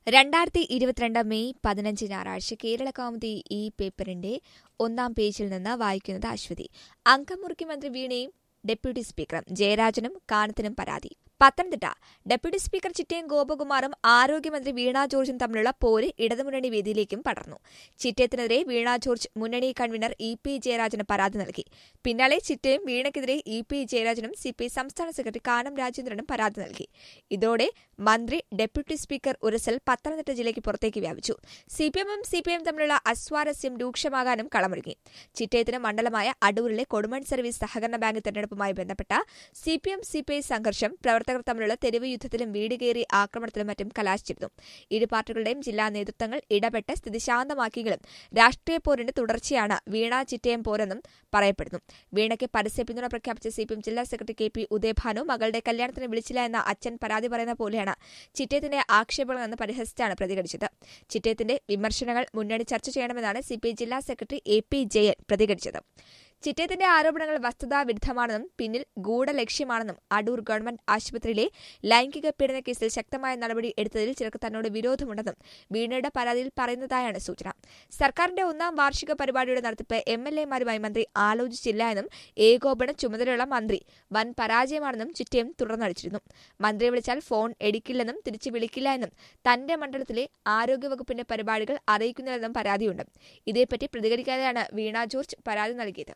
രണ്ടായിരത്തി ഇരുപത്തിരണ്ട് മെയ് പതിനഞ്ച് ഞായറാഴ്ച കേരള കൗമുദി ഈ പേപ്പറിന്റെ ഒന്നാം പേജിൽ നിന്ന് വായിക്കുന്നത് അശ്വതി അംഗം മുഖ്യമന്ത്രി വീണയും ഡെപ്യൂട്ടി സ്പീക്കറും ജയരാജനും കാനത്തിനും പരാതി പത്തനംതിട്ട ഡെപ്യൂട്ടി സ്പീക്കർ ചിറ്റയം ഗോപകുമാറും ആരോഗ്യമന്ത്രി വീണ ജോർജും തമ്മിലുള്ള പോര് ഇടതുമുന്നണി വേദിയിലേക്കും പടർന്നു ചിറ്റയത്തിനെതിരെ വീണ ജോർജ് മുന്നണി കൺവീനർ ഇ പി ജയരാജന് പരാതി നൽകി പിന്നാലെ ചിറ്റയും വീണയ്ക്കെതിരെ ഇ പി ജയരാജനും സി പി സംസ്ഥാന സെക്രട്ടറി കാനം രാജേന്ദ്രനും പരാതി നൽകി ഇതോടെ മന്ത്രി ഡെപ്യൂട്ടി സ്പീക്കർ ഉരസൽ പത്തനംതിട്ട ജില്ലയ്ക്ക് പുറത്തേക്ക് വ്യാപിച്ചു സിപിഎമ്മും സിപിഐയും തമ്മിലുള്ള അസ്വാരസ്യം രൂക്ഷമാകാനും കളമൊരുങ്ങി ചിറ്റയത്തിന് മണ്ഡലമായ അടൂരിലെ കൊടുമൺ സർവീസ് സഹകരണ ബാങ്ക് തെരഞ്ഞെടുപ്പുമായി ബന്ധപ്പെട്ട സിപിഎം സിപിഐ സംഘർഷം പ്രവർത്തകർ തമ്മിലുള്ള തെരുവ് യുദ്ധത്തിലും വീട് കയറി ആക്രമണത്തിലും മറ്റും കലാശിച്ചിരുന്നു ഇരു പാർട്ടികളുടെയും ജില്ലാ നേതൃത്വങ്ങൾ ഇടപെട്ട് സ്ഥിതി ശാന്തമാക്കിയെങ്കിലും രാഷ്ട്രീയ പോരിന്റെ തുടർച്ചയാണ് വീണ ചിറ്റയം പോരെന്നും പറയപ്പെടുന്നു വീണയ്ക്ക് പരസ്യ പിന്തുണ പ്രഖ്യാപിച്ച സിപിഎം ജില്ലാ സെക്രട്ടറി കെ പി ഉദയഭാനു മകളുടെ കല്യാണത്തിന് വിളിച്ചില്ല എന്ന അച്ഛൻ പരാതി പറയുന്ന പോലെയാണ് ചിറ്റയത്തിന്റെ ആക്ഷേപങ്ങളെന്ന് പരിഹസിച്ചാണ് പ്രതികരിച്ചത് ചിറ്റയത്തിന്റെ വിമർശനങ്ങൾ മുന്നണി ചർച്ച ചെയ്യണമെന്നാണ് സിപിഐ ജില്ലാ സെക്രട്ടറി എ പി ജയൻ പ്രതികരിച്ചത് ചിറ്റയത്തിന്റെ ആരോപണങ്ങൾ വസ്തുതാ വിരുദ്ധമാണെന്നും പിന്നിൽ ഗൂഢലക്ഷ്യമാണെന്നും അടൂർ ഗവൺമെന്റ് ആശുപത്രിയിലെ ലൈംഗിക പീഡന കേസിൽ ശക്തമായ നടപടി എടുത്തതിൽ ചിലർക്ക് തന്നോട് വിരോധമുണ്ടെന്നും വീണയുടെ പരാതിയിൽ പറയുന്നതായാണ് സൂചന സർക്കാരിന്റെ ഒന്നാം വാർഷിക പരിപാടിയുടെ നടത്തിപ്പ് എം എൽ എമാരുമായി മന്ത്രി ആലോചിച്ചില്ല എന്നും ഏകോപന ചുമതലയുള്ള മന്ത്രി വൻ പരാജയമാണെന്നും ചിറ്റയം തുറന്നടിച്ചിരുന്നു മന്ത്രിയെ വിളിച്ചാൽ ഫോൺ എടുക്കില്ലെന്നും തിരിച്ചു വിളിക്കില്ല എന്നും തന്റെ മണ്ഡലത്തിലെ ആരോഗ്യവകുപ്പിന്റെ പരിപാടികൾ അറിയിക്കുന്നില്ലെന്നും പരാതിയുണ്ട് ഇതേപ്പറ്റി പ്രതികരിക്കാതെയാണ് വീണ ജോർജ് പരാതി നൽകിയത്